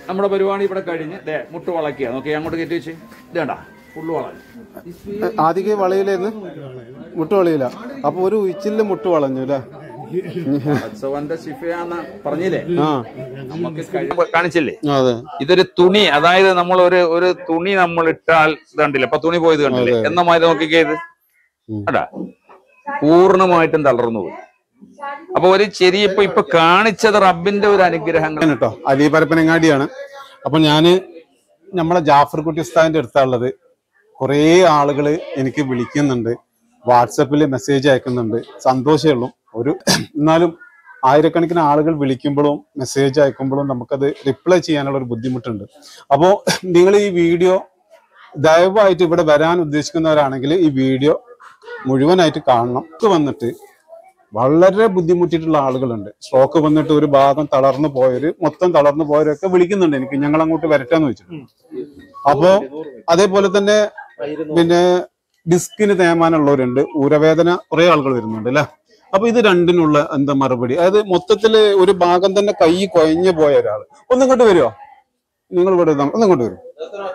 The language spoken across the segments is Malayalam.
നമ്മുടെ പരിപാടി ഇവിടെ കഴിഞ്ഞ് ദേ മുട്ട് വളയ്ക്കുക നോക്കി അങ്ങോട്ട് കയറ്റി വെച്ച് ഇതേണ്ട ഫുള്ള് വളഞ്ഞു ആദ്യമേ വളയിലായിരുന്നു മുട്ട് വളയില്ല അപ്പൊ ഒരു ഉച്ചില് മുട്ട് വളഞ്ഞു അല്ലേ അച്ഛവന്റെ ശിഫയാന്ന് പറഞ്ഞില്ലേ ആ നമുക്ക് കഴി- കാണിച്ചില്ലേ അതെ ഇതൊരു തുണി അതായത് നമ്മൾ ഒരു ഒരു തുണി നമ്മൾ ഇട്ടാൽ ഇത് കണ്ടില്ലേ അപ്പൊ തുണി പോയത് കണ്ടില്ലേ എന്ന മാതിരി നോക്കിക്കേ ഇത് ഉം. അടാ പൂർണ്ണമായിട്ടും തളർന്നു പോയി അപ്പൊ ഒരു ചെറിയ ഇപ്പൊ ഇപ്പൊ കാണിച്ചത് റബ്ബിന്റെ ഒരു അനുഗ്രഹങ്ങൾ ഞാൻ കേട്ടോ അലി പരപ്പനങ്ങാടിയാണ് അപ്പൊ ഞാന് നമ്മളെ ജാഫർ കുട്ടി ഉസ്താദിന്റെ അടുത്താണുള്ളത് കുറേ ആളുകൾ എനിക്ക് വിളിക്കുന്നുണ്ട് വാട്സപ്പിൽ മെസ്സേജ് അയക്കുന്നുണ്ട് സന്തോഷമേ ഉള്ളൂ ഒരു എന്നാലും ആയിരക്കണക്കിന് ആളുകൾ വിളിക്കുമ്പോഴും മെസ്സേജ് അയക്കുമ്പോഴും നമുക്കത് റിപ്ലൈ ചെയ്യാനുള്ള ഒരു ബുദ്ധിമുട്ടുണ്ട് അപ്പോൾ നിങ്ങൾ ഈ വീഡിയോ ദയവായിട്ട് ഇവിടെ വരാൻ ഉദ്ദേശിക്കുന്നവരാണെങ്കിൽ ഈ വീഡിയോ മുഴുവനായിട്ട് കാണണം ഇത് വന്നിട്ട് വളരെ ബുദ്ധിമുട്ടിയിട്ടുള്ള ആളുകളുണ്ട് സ്ട്രോക്ക് വന്നിട്ട് ഒരു ഭാഗം തളർന്നു പോയവര് മൊത്തം തളർന്നു പോയവരൊക്കെ വിളിക്കുന്നുണ്ട് എനിക്ക് ഞങ്ങൾ അങ്ങോട്ട് വരട്ടെന്ന് വെച്ചിട്ട് അപ്പോ അതേപോലെ തന്നെ പിന്നെ ഡിസ്കിന് തേമാനുള്ളവരുണ്ട് ഊരവേദന കുറെ ആളുകൾ വരുന്നുണ്ട് അല്ലെ അപ്പൊ ഇത് രണ്ടിനുള്ള എന്താ മറുപടി അതായത് മൊത്തത്തില് ഒരു ഭാഗം തന്നെ കൈ കൊയഞ്ഞു പോയ ഒരാൾ ഒന്നും ഇങ്ങോട്ട് വരുമോ നിങ്ങൾ ഇവിടെ ഇരുന്നോ. ഒന്ന് ഇങ്ങോട്ട് വരും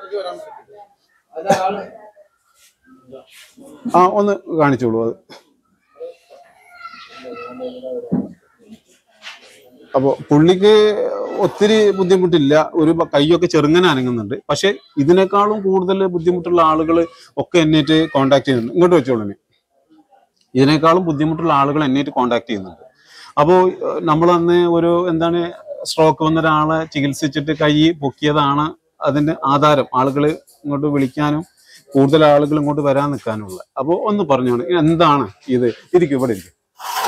ആ ഒന്ന് കാണിച്ചോളൂ അത് അപ്പോ പുള്ളിക്ക് ഒത്തിരി ബുദ്ധിമുട്ടില്ല ഒരു ബ- കൈയൊക്കെ ചെറുങ്ങനെ അനങ്ങുന്നുണ്ട് പക്ഷെ ഇതിനേക്കാളും കൂടുതൽ ബുദ്ധിമുട്ടുള്ള ആളുകൾ ഒക്കെ എന്നേറ്റ് കോണ്ടാക്ട് ചെയ്യുന്നുണ്ട് ഇങ്ങോട്ട് വെച്ചോളൂ ഇനി. ഇതിനേക്കാളും ബുദ്ധിമുട്ടുള്ള ആളുകൾ എന്നേറ്റ് കോണ്ടാക്ട് ചെയ്യുന്നുണ്ട് അപ്പോൾ നമ്മൾ അന്ന് ഒരു എന്താണ് സ്ട്രോക്ക് വന്ന ഒരാളെ ചികിത്സിച്ചിട്ട് കൈ പൊക്കിയതാണ് അതിന്റെ ആധാരം ആളുകൾ ഇങ്ങോട്ട് വിളിക്കാനും കൂടുതൽ ആളുകൾ ഇങ്ങോട്ട് വരാൻ നിൽക്കാനുള്ള അപ്പോൾ ഒന്ന് പറഞ്ഞോളൂ എന്താണ് ഇത് ഇരിക്കും ഇവിടെ ഇരിക്കും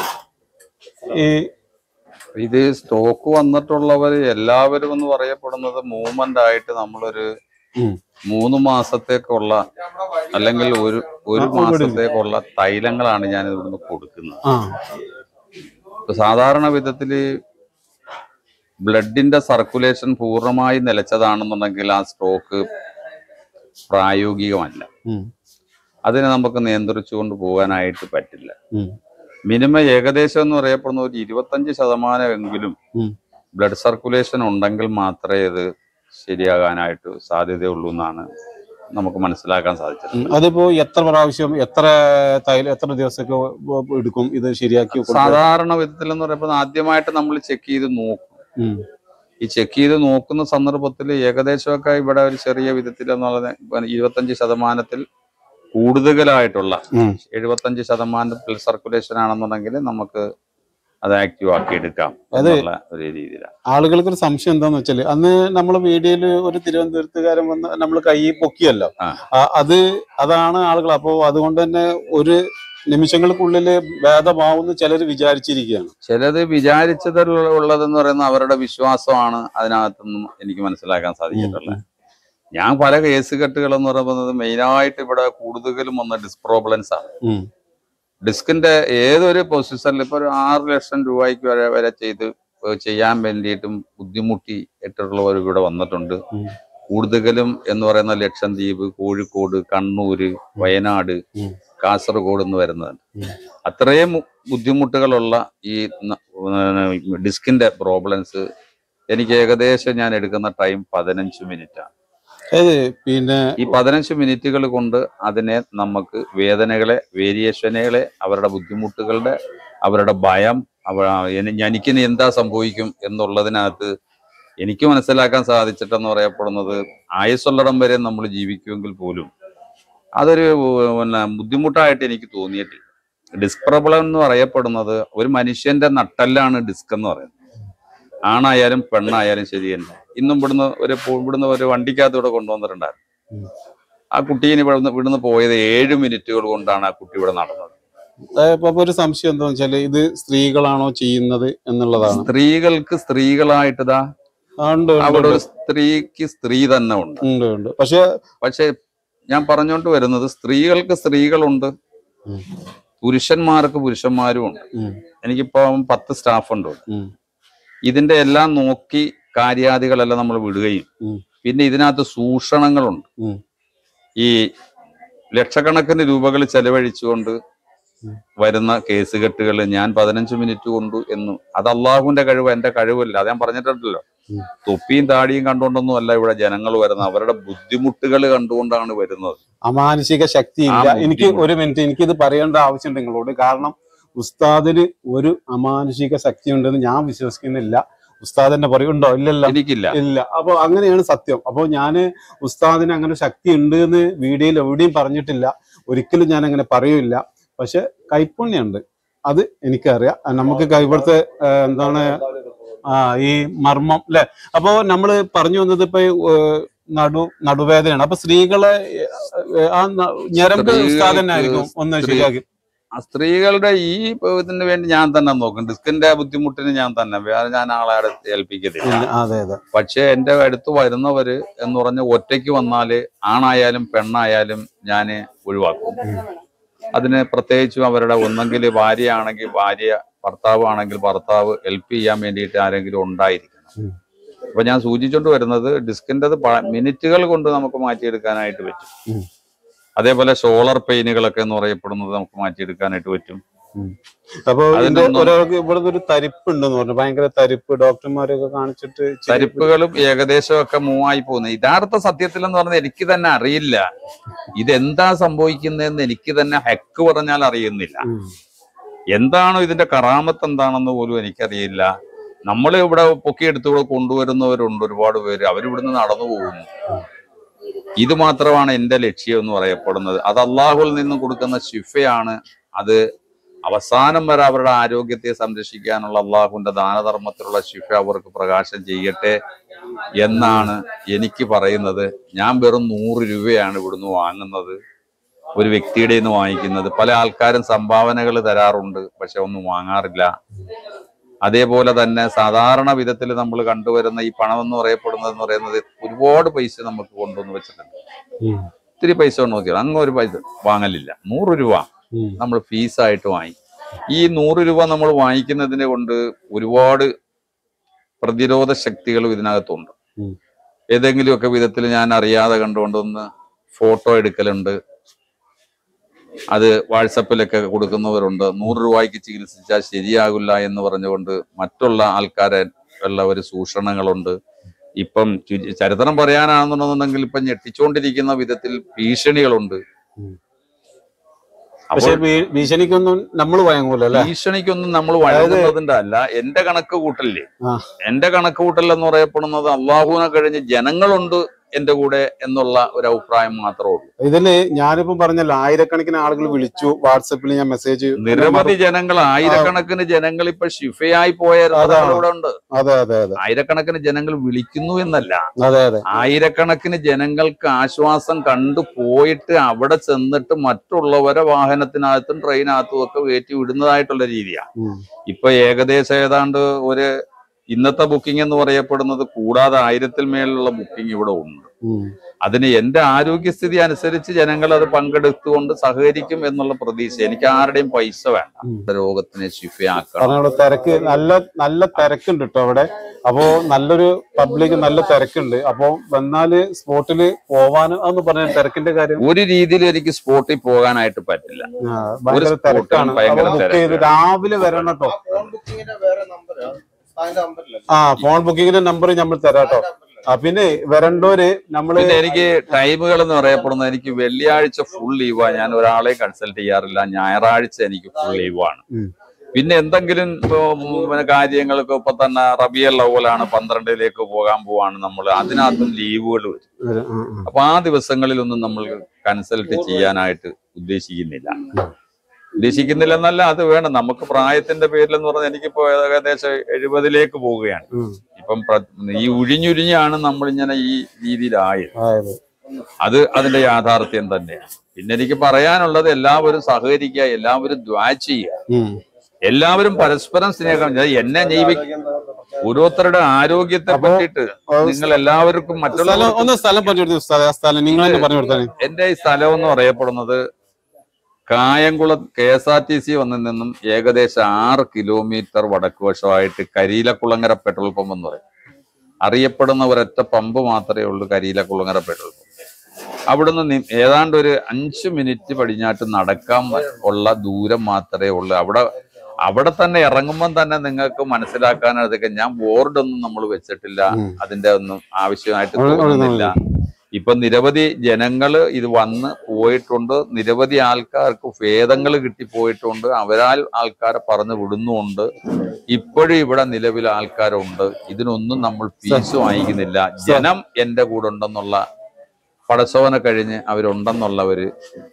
ഈ ഇത് സ്റ്റോക്ക് വന്നിട്ടുള്ളവര് എല്ലാവരും എന്ന് പറയപ്പെടുന്നത് മൂവ്മെന്റ് ആയിട്ട് നമ്മളൊരു ഉം. മൂന്ന് മാസത്തേക്കുള്ള അല്ലെങ്കിൽ ഒരു ഒരു ആ, ഇവിടെ ഉണ്ട്. മാസത്തേക്കുള്ള തൈലങ്ങളാണ് ഞാൻ ഇവിടുന്ന് കൊടുക്കുന്നത് ആ ഇപ്പൊ സാധാരണ വിധത്തില് ബ്ലഡിന്റെ സർക്കുലേഷൻ പൂർണ്ണമായി നിലച്ചതാണെന്നുണ്ടെങ്കിൽ ആ സ്ട്രോക്ക് പ്രായോഗികമല്ല ഉം, അതിനെ നമുക്ക് നിയന്ത്രിച്ചുകൊണ്ട് പോകാനായിട്ട് പറ്റില്ല ഉം, മിനിമം ഏകദേശം എന്ന് പറയപ്പെടുന്ന ഒരു ഇരുപത്തഞ്ച് ശതമാനമെങ്കിലും ഉം. ബ്ലഡ് സർക്കുലേഷൻ ഉണ്ടെങ്കിൽ മാത്രമേ ഇത് ശരിയാകാനായിട്ട് സാധ്യതയുള്ളൂ എന്നാണ് നമുക്ക് മനസ്സിലാക്കാൻ സാധിച്ചത് ഉം. അതിപ്പോ എത്ര പ്രാവശ്യം എത്ര തൈല എത്ര ദിവസമൊക്കെ എടുക്കും ഇത് ശരിയാക്കി കൊടുക്കാൻ? സാധാരണ വിധത്തിൽ എന്ന് പറയുമ്പോൾ ആദ്യമായിട്ട് നമ്മൾ ചെക്ക് ചെയ്ത് നോക്കും ഉം, ഈ ചെക്ക് ചെയ്ത് നോക്കുന്ന സന്ദർഭത്തിൽ ഏകദേശമൊക്കെ ഇവിടെ ഒരു ചെറിയ വിധത്തിൽ എന്നുള്ളത് ഇരുപത്തഞ്ച് ശതമാനത്തിൽ കൂടുതലായിട്ടുള്ള ഉം. എഴുപത്തഞ്ച് ശതമാനം ബ്ലഡ് സർക്കുലേഷൻ ആണെന്നുണ്ടെങ്കിൽ നമുക്ക് അത് ആക്റ്റീവ് ആക്കി എടുക്കാം അത് എന്നുള്ള ഒരു രീതിയിലാണ് ആളുകൾക്ക് ഒരു സംശയം എന്താന്ന് വെച്ചാല് അന്ന് നമ്മളെ വീഡിയോയില് ഒരു തിരുവനന്തപുരത്തുകാരൻ വന്ന് നമ്മൾ കൈ പൊക്കിയല്ലോ ആ. ആ, അത് അതാണ് ആളുകൾ അപ്പോ അതുകൊണ്ട് തന്നെ ഒരു നിമിഷങ്ങൾക്കുള്ളില് ഭേദമാവുമെന്ന് ചിലർ വിചാരിച്ചിരിക്കുകയാണ് ചിലത് വിചാരിച്ചതിൽ ഉള്ളതെന്ന് പറയുന്ന അവരുടെ വിശ്വാസമാണ് അതിനകത്തുനിന്നും എനിക്ക് മനസ്സിലാക്കാൻ സാധിച്ചിട്ടുള്ളത് ഞാൻ പല കേസ് കെട്ടുകൾ എന്ന് പറയുന്നത് മെയിനായിട്ട് ഇവിടെ കൂടുതലും വന്ന ഡിസ്ക് പ്രോബ്ലംസ് ആണ് ഉം, ഡിസ്കിന്റെ ഏതൊരു പൊസിഷനിൽ ഇപ്പൊ ഒരു ആറ് ലക്ഷം രൂപയ്ക്ക് വരെ വരെ ചെയ്ത് ചെയ്യാൻ വേണ്ടിയിട്ടും ബുദ്ധിമുട്ടി ഇട്ടിട്ടുള്ളവർ ഇവിടെ വന്നിട്ടുണ്ട് ഉം. കൂടുതലും എന്ന് പറയുന്ന ലക്ഷദ്വീപ് കോഴിക്കോട് കണ്ണൂര് വയനാട് ഉം. കാസർഗോഡ് എന്ന് വരുന്നത് ഉം. അത്രയും ബുദ്ധിമുട്ടുകളുള്ള ഈ ന- ഏർ ഡിസ്കിന്റെ പ്രോബ്ലംസ് എനിക്ക് ഏകദേശം ഞാൻ എടുക്കുന്ന ടൈം പതിനഞ്ച് മിനിറ്റ് ആണ് അത് പിന്നെ ഈ പതിനഞ്ച് മിനിറ്റുകൾ കൊണ്ട് അതിനെ നമുക്ക് വേദനകളെ വേരിയേഷനുകളെ അവരുടെ ബുദ്ധിമുട്ടുകളുടെ അവരുടെ ഭയം അവ എനി- എനിക്കിനി എന്താ സംഭവിക്കും എന്നുള്ളതിനകത്ത് എനിക്ക് മനസ്സിലാക്കാൻ സാധിച്ചിട്ടെന്ന് പറയപ്പെടുന്നത് ആയുസ്സുള്ളിടം വരെ നമ്മൾ ജീവിക്കുമെങ്കിൽ പോലും അതൊരു പിന്നെ ബുദ്ധിമുട്ടായിട്ട് എനിക്ക് തോന്നിയിട്ടില്ല ഡിസ്ക് പ്രോബ്ലം എന്ന് പറയപ്പെടുന്നത് ഒരു മനുഷ്യന്റെ നട്ടെല്ലാണ് ഡിസ്ക് എന്ന് പറയുന്നത് ആണായാലും പെണ്ണായാലും ശരി തന്നെ ഇന്നും ഇവിടുന്ന് ഒരു പോ- ഇവിടുന്ന് ഒരു വണ്ടിക്കകത്ത് ഇവിടെ കൊണ്ടുവന്നിട്ടുണ്ടായിരുന്നു ഉം. ആ കുട്ടീനെ ഇവിടുന്ന് ഇവിടുന്ന് പോയത് ഏഴ് മിനിറ്റുകൾ കൊണ്ടാണ് ആ കുട്ടി ഇവിടെ നടന്നത് ഇപ്പൊ ഒരു സംശയം എന്താന്ന് വെച്ചാല് ഇത് സ്ത്രീകളാണോ ചെയ്യുന്നത് എന്നുള്ളതാണ് സ്ത്രീകൾക്ക് സ്ത്രീകളായിട്ടതാ ആ, ഉണ്ട് ഉണ്ട്, അവിടെ ഒരു ഉണ്ട്. സ്ത്രീക്ക് സ്ത്രീ തന്നെ ഉണ്ട് ഉണ്ട് ഉണ്ട് പക്ഷെ പക്ഷെ ഞാൻ പറഞ്ഞുകൊണ്ട് വരുന്നത് സ്ത്രീകൾക്ക് സ്ത്രീകളുണ്ട് ഉം. പുരുഷന്മാർക്ക് പുരുഷന്മാരും ഉണ്ട് ഉം, എനിക്കിപ്പം പത്ത് സ്റ്റാഫ് ഉണ്ട് ഇവിടെ. ഉം, ഇതിന്റെ എല്ലാം നോക്കി കാര്യാദികളെല്ലാം നമ്മൾ വിടുകയും ഉം. പിന്നെ ഇതിനകത്ത് ചൂഷണങ്ങളുണ്ട് ഉം. ഈ ലക്ഷക്കണക്കിന് രൂപകൾ ചെലവഴിച്ചുകൊണ്ട് വരുന്ന കേസ് കെട്ടുകൾ ഞാൻ പതിനഞ്ച് മിനിറ്റ് കൊണ്ടു എന്നു അത് അള്ളാഹുവിന്റെ കഴിവ് എന്റെ കഴിവല്ല അത് ഞാൻ പറഞ്ഞിട്ടുണ്ടല്ലോ തൊപ്പിയും താടിയും കണ്ടുകൊണ്ടൊന്നും അല്ല ഇവിടെ ജനങ്ങൾ വരുന്നത് അവരുടെ ബുദ്ധിമുട്ടുകൾ കണ്ടുകൊണ്ടാണ് വരുന്നത് അമാനുഷിക ശക്തി ഇല്ല ആ, എനിക്ക് ഒരു മിനിറ്റ് എനിക്കിത് പറയേണ്ട ആവശ്യമുണ്ട് നിങ്ങളോട് കാരണം ഉസ്താദിന് ഒരു അമാനുഷിക ശക്തി ഉണ്ടെന്ന് ഞാൻ വിശ്വസിക്കുന്നില്ല ഉസ്താദ് തന്നെ പറയുണ്ടോ ഇല്ലല്ലോ എനിക്കില്ല ഇല്ല അപ്പൊ അങ്ങനെയാണ് സത്യം അപ്പൊ ഞാന് ഉസ്താദിന് അങ്ങനെ ശക്തി ഉണ്ട് എന്ന് വീഡിയോയിൽ എവിടെയും പറഞ്ഞിട്ടില്ല ഒരിക്കലും ഞാൻ അങ്ങനെ പറയൂല പക്ഷെ കൈപ്പുണ്യുണ്ട് അത് എനിക്കറിയാം ആ, നമുക്ക് കൈ- ഇവിടുത്തെ ആ, എന്താണ് ആ ഈ മർമ്മം അല്ലെ അപ്പോ നമ്മള് പറഞ്ഞു വന്നത് ഇപ്പൊ ഈ, ഏ, നടു നടുവേദനയാണ് അപ്പൊ സ്ത്രീകളെ ഏ, ആ ന- ഞരമ്പ് സ്ത്രീകൾക്ക് ഉസ്താദ് തന്നെ ആയിരിക്കും ഒന്ന് സ്ത്രീ- ശരിയാക്കി ആ സ്ത്രീകളുടെ ഈ ഇതിന് വേണ്ടി ഞാൻ തന്നെ നോക്കും ഡിസ്കിന്റെ ബുദ്ധിമുട്ടിന് ഞാൻ തന്നെ വേറെ ഞാൻ ആളെ അടുത്ത് ഏൽപ്പിക്കത്തില്ല ഇല്ല, അതെ അതെ പക്ഷെ എന്റെ അടുത്ത് വരുന്നവര് എന്ന് പറഞ്ഞ ഒറ്റയ്ക്ക് വന്നാല് ആണായാലും പെണ്ണായാലും ഞാൻ ഒഴിവാക്കും അതിന് പ്രത്യേകിച്ചും അവരുടെ ഒന്നെങ്കിൽ ഭാര്യ ആണെങ്കിൽ ഭാര്യ ഭർത്താവ് ആണെങ്കിൽ ഭർത്താവ് ഹെൽപ്പ് ചെയ്യാൻ വേണ്ടിയിട്ട് ആരെങ്കിലും ഉണ്ടായിരിക്കണം ഉം. അപ്പൊ ഞാൻ സൂചിച്ചുകൊണ്ട് വരുന്നത് ഡിസ്കിൻ്റെത് മിനിറ്റുകൾ കൊണ്ട് നമുക്ക് മാറ്റിയെടുക്കാനായിട്ട് പറ്റും ഉം. അതേപോലെ ഷോളർ പെയിനുകളൊക്കെ എന്ന് പറയപ്പെടുന്നത് നമുക്ക് മാറ്റിയെടുക്കാനായിട്ട് പറ്റും അപ്പൊ ഇതിന്റെ അതിനൊന്നും- ഒരാൾക്ക് ഇവിടെ ഒരു തരിപ്പ് ഉണ്ടെന്ന് പറഞ്ഞു ഭയങ്കര തരിപ്പ് ഡോക്ടർമാരൊക്കെ കാണിച്ചിട്ട് ഇച്ചിരി- തരിപ്പുകളും ഏകദേശം ഒക്കെ മൂവായി പോകുന്നത് യഥാർത്ഥ സത്യത്തിൽ എന്ന് പറഞ്ഞാൽ എനിക്ക് തന്നെ അറിയില്ല ഇതെന്താ സംഭവിക്കുന്നതെന്ന് എനിക്ക് തന്നെ ഹെക്ക് പറഞ്ഞാൽ അറിയുന്നില്ല ഉം. എന്താണോ ഇതിന്റെ കറാമത്ത് എന്താണെന്ന് പോലും എനിക്കറിയില്ല നമ്മൾ ഇവിടെ പൊക്കിയെടുത്ത് ഇവിടെ കൊണ്ടുവരുന്നവരുണ്ട് ഒരുപാട് പേര് അവരിവിടുന്ന് നടന്നു പോകുന്നു ഇത് മാത്രമാണ് എന്റെ ലക്ഷ്യം എന്ന് പറയപ്പെടുന്നത് അത് അള്ളാഹുവിൽ നിന്നും കൊടുക്കുന്ന ശിഫയാണ് അത് അവസാനം വരെ അവരുടെ ആരോഗ്യത്തെ സംരക്ഷിക്കാനുള്ള അള്ളാഹുവിന്റെ ദാനധർമ്മത്തിലുള്ള ശിഫ അവർക്ക് പ്രകാശം ചെയ്യട്ടെ എന്നാണ് എനിക്ക് പറയുന്നത് ഞാൻ വെറും നൂറ് രൂപയാണ് ഇവിടുന്ന് വാങ്ങുന്നത് ഒരു വ്യക്തിയുടെ നിന്ന് വാങ്ങിക്കുന്നത് പല ആൾക്കാരും സംഭാവനകൾ തരാറുണ്ട് പക്ഷെ ഒന്നും വാങ്ങാറില്ല അതേപോലെ തന്നെ സാധാരണ വിധത്തിൽ നമ്മൾ കണ്ടുവരുന്ന ഈ പണം എന്ന് പറയപ്പെടുന്നത് എന്ന് പറയുന്നത് ഒരുപാട് പൈസ നമുക്ക് കൊണ്ടുവന്ന് വെച്ചിട്ടുണ്ട് ഉം. ഇത്തിരി പൈസ കൊണ്ട് നോക്കിയാൽ അങ്ങ് ഒരു പൈസ വാങ്ങലില്ല നൂറ് രൂപ ഉം. നമ്മൾ ഫീസായിട്ട് വാങ്ങി ഈ നൂറ് രൂപ നമ്മൾ വാങ്ങിക്കുന്നതിനെ കൊണ്ട് ഒരുപാട് പ്രതിരോധ ശക്തികളും ഇതിനകത്തുണ്ട് ഉം. ഏതെങ്കിലുമൊക്കെ വിധത്തിൽ ഞാൻ അറിയാതെ കണ്ടുകൊണ്ടൊന്ന് ഫോട്ടോ എടുക്കലുണ്ട് അത് വാട്സപ്പിലൊക്കെ കൊടുക്കുന്നവരുണ്ട് നൂറ് രൂപയ്ക്ക് ചികിത്സിച്ചാൽ ശരിയാകില്ല എന്ന് പറഞ്ഞുകൊണ്ട് മറ്റുള്ള ആൾക്കാരെ ഉള്ള ഒരു ചൂഷണങ്ങളുണ്ട് ഇപ്പം ചു- ചരിത്രം പറയാനാണെന്നുണ്ടെന്നുണ്ടെങ്കിൽ ഇപ്പം ഞെട്ടിച്ചുകൊണ്ടിരിക്കുന്ന വിധത്തിൽ ഭീഷണികളുണ്ട് പക്ഷെ ഭീ- ഭീഷണിക്കൊന്നും നമ്മൾ വഴങ്ങൂല അല്ലെ ഭീഷണിക്കൊന്നും നമ്മൾ വഴങ്ങുന്നതിന്റെ അല്ല എന്റെ കണക്ക് കൂട്ടല്ലേ ആ. എന്റെ കണക്ക് കൂട്ടൽ എന്ന് പറയപ്പെടുന്നത് അള്ളാഹുവിനെ കഴിഞ്ഞ് ജനങ്ങളുണ്ട് എന്റെ കൂടെ എന്നുള്ള ഒരു അഭിപ്രായം മാത്രമേ ഉള്ളൂ ഇതില് ഞാനിപ്പോ പറഞ്ഞല്ലോ ആയിരക്കണക്കിന് ആളുകൾ വിളിച്ചു വാട്സപ്പിൽ ഞാൻ മെസ്സേജ് നിരവധി ജനങ്ങൾ ആയിരക്കണക്കിന് ജനങ്ങൾ ഇപ്പൊ ഷിഫയായി പോയ അതാണ്. ഇവിടെ ഉണ്ട് അതെ അതെ അതെ ആയിരക്കണക്കിന് ജനങ്ങൾ വിളിക്കുന്നു എന്നല്ല അതെ അതെ ആയിരക്കണക്കിന് ജനങ്ങൾക്ക് ആശ്വാസം കണ്ടു പോയിട്ട് അവിടെ ചെന്നിട്ട് മറ്റുള്ളവരെ വാഹനത്തിനകത്തും ട്രെയിനകത്തും ഒക്കെ കയറ്റി വിടുന്നതായിട്ടുള്ള രീതിയാണ് ഉം. ഇപ്പൊ ഏകദേശം ഏതാണ്ട് ഒരു ഇന്നത്തെ ബുക്കിംഗ് എന്ന് പറയപ്പെടുന്നത് കൂടാതെ ആയിരത്തിൽ മേലുള്ള ബുക്കിംഗ് ഇവിടെ ഉണ്ട് ഉം. അതിന് എന്റെ ആരോഗ്യസ്ഥിതി അനുസരിച്ച് ജനങ്ങൾ അത് പങ്കെടുത്തുകൊണ്ട് സഹകരിക്കും എന്നുള്ള പ്രതീക്ഷ എനിക്ക് ആരുടെയും പൈസ വേണ്ട ഉം. രോഗത്തിനെ ശിഫയാക്കണം കാരണം അവിടെ തിരക്ക് നല്ല നല്ല തിരക്കുണ്ട് കേട്ടോ അവിടെ അപ്പോ നല്ലൊരു പബ്ലിക് നല്ല തിരക്കുണ്ട് അപ്പോ വന്നാല് സ്പോട്ടില് പോവാനും അതൊന്ന് പറഞ്ഞ തിരക്കിന്റെ കാര്യം ഒരു രീതിയിൽ എനിക്ക് സ്പോട്ടിൽ പോകാനായിട്ട് പറ്റില്ല ആ, ഭയങ്കര spot ഉം തിരക്കാണ് ഭയങ്കര ബുക്ക് ചെയ്ത് തിരക്കാണ്. രാവിലെ വരണം കേട്ടോ ഫോൺ ബുക്കിങ്ങിന്റെ വേറെ നമ്പർ അതിന്റെ നമ്പറില്ല ആ ഫോൺ ബുക്കിങ്ങിന്റെ നമ്പർ നമ്മൾ തരാം കേട്ടോ ആ പിന്നെ വരണ്ടോര് നമ്മള് പിന്നെ എനിക്ക് ടൈമുകൾ എന്ന് പറയപ്പെടുന്നത് എനിക്ക് വെള്ളിയാഴ്ച ഫുൾ ലീവാണ് ഞാൻ ഒരാളെ കൺസൾട്ട് ചെയ്യാറില്ല ഞായറാഴ്ച എനിക്ക് ഫുൾ ലീവാണ് ഉം. പിന്നെ എന്തെങ്കിലും ഇപ്പൊ പിന്നെ കാര്യങ്ങൾക്ക് ഇപ്പൊ തന്നെ റബിയൽ അവലാണ് പന്ത്രണ്ടിലേക്ക് പോകാൻ പോവാണ് നമ്മൾ അതിനകത്തും ലീവുകൾ വരും വരും. ആ, ആ. അപ്പൊ ആ ദിവസങ്ങളിലൊന്നും നമ്മൾ കൺസൾട്ട് ചെയ്യാനായിട്ട് ഉദ്ദേശിക്കുന്നില്ല ഉദ്ദേശിക്കുന്നില്ല എന്നല്ല അത് വേണം നമുക്ക് പ്രായത്തിന്റെ പേരിൽ എന്ന് പറഞ്ഞാൽ എനിക്കിപ്പോ ഏകദേശം എഴുപതിലേക്ക് പോവുകയാണ് ഉം. ഇപ്പം പ്ര- ഈ ഉഴിഞ്ഞുഴിഞ്ഞാണ് നമ്മൾ ഇങ്ങനെ ഈ രീതിയിലായത് അതായത് അത് അതിന്റെ യാഥാർത്ഥ്യം തന്നെയാണ് പിന്നെ എനിക്ക് പറയാനുള്ളത് എല്ലാവരും സഹകരിക്കുക എല്ലാവരും ദ്വാ ചെയ്യുക ഉം. എല്ലാവരും പരസ്പരം സ്നേഹം ഞാൻ എന്നെ ജൈവി ഓരോരുത്തരുടെ ആരോഗ്യത്തെ അപ്പോ, പറ്റിയിട്ട് നിങ്ങൾ എല്ലാവർക്കും മറ്റുള്ള സ്ഥലം ഒന്ന് സ്ഥലം പറഞ്ഞു കൊടുത്തു ഉസ്താദെ, ആ സ്ഥലം നിങ്ങൾ തന്നെ പറഞ്ഞു കൊടുത്താൽ എന്റെ ഈ സ്ഥലം എന്ന് പറയപ്പെടുന്നത് Kayamkulam K S R T C വന്നിൽ നിന്നും ഏകദേശം ആറ് കിലോമീറ്റർ വടക്ക് വശമായിട്ട് കരിയിലക്കുളങ്ങര പെട്രോൾ പമ്പ് എന്ന് പറയും അറിയപ്പെടുന്ന ഒരൊറ്റ പമ്പ് മാത്രമേ ഉള്ളൂ കരിയിലക്കുളങ്ങര പെട്രോൾ പമ്പ് അവിടുന്ന് നി- ഏതാണ്ട് ഒരു അഞ്ച് മിനിറ്റ് പടിഞ്ഞാട്ട് നടക്കാൻ ഉള്ള ദൂരം മാത്രമേ ഉള്ളൂ അവിടെ അവിടെ തന്നെ ഇറങ്ങുമ്പോൾ തന്നെ നിങ്ങൾക്ക് മനസ്സിലാക്കാനതൊക്കെ ഞാൻ ബോർഡൊന്നും നമ്മൾ വെച്ചിട്ടില്ല ഉം. അതിന്റെ ഒന്നും ആവശ്യമായിട്ട് അവിടെ- അവിടെ തോന്നുന്നില്ല ഇപ്പൊ നിരവധി ജനങ്ങള് ഇത് വന്ന് പോയിട്ടുണ്ട് നിരവധി ആൾക്കാർക്ക് ഭേദങ്ങൾ കിട്ടിപ്പോയിട്ടുണ്ട് അവരാൽ ആൾക്കാരെ പറഞ്ഞു വിടുന്നുമുണ്ട് ഇപ്പോഴും ഇവിടെ നിലവിൽ ആൾക്കാരുണ്ട് ഇതിനൊന്നും നമ്മൾ ഫീസ് വാങ്ങിക്കുന്നില്ല ജനം എന്റെ കൂടെ ഉണ്ടെന്നുള്ള പടച്ചോനെ കഴിഞ്ഞ് അവരുണ്ടെന്നുള്ള ഒരു